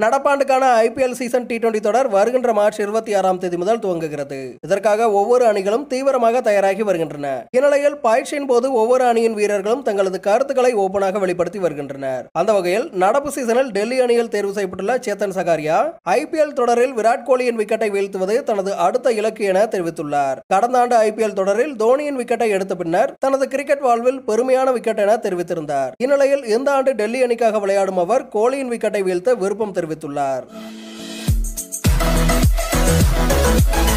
நடப்பாண்டுக்கான IPL season T twenty தொடர் வருகின்ற March இருபத்தி ஆறாம் தேதி முதல் துவங்குகிறது இதற்காக ஒவ்வொரு அணிகளும் தீவிரமாக தயாராகி வருகின்றன இந்நிலையில் பயிற்சியின் போது ஒவ்வொரு அணியின் வீரர்களும் தங்களது கருத்துக்களை ஓபனாக வெளிப்படுத்தி வருகின்றனர் அந்த வகையில் நடப்பு சீசனில் டெல்லி அணியில் தேர்வு செய்யப்பட்டுள்ள சேத்தன் சகாரியா ஐபிஎல் தொடரில் விராட் கோலியின் விக்கெட்டை வீழ்த்துவது தனது அடுத்த இலக்கு என தெரிவித்துள்ளார் கடந்த ஆண்டு ஐபிஎல் தொடரில் தோனியின் விக்கெட்டை எடுத்த பின்னர் தனது கிரிக்கெட் வாழ்வில் பெருமையான விக்கெட் என தெரிவித்திருந்தார் இந்நிலையில் இந்த ஆண்டு டெல்லி அணிக்காக விளையாடும் அவர் கோலியின் விக்கெட்டை வீழ்த்த விருப்பம் தெரிவித்துள்ளார்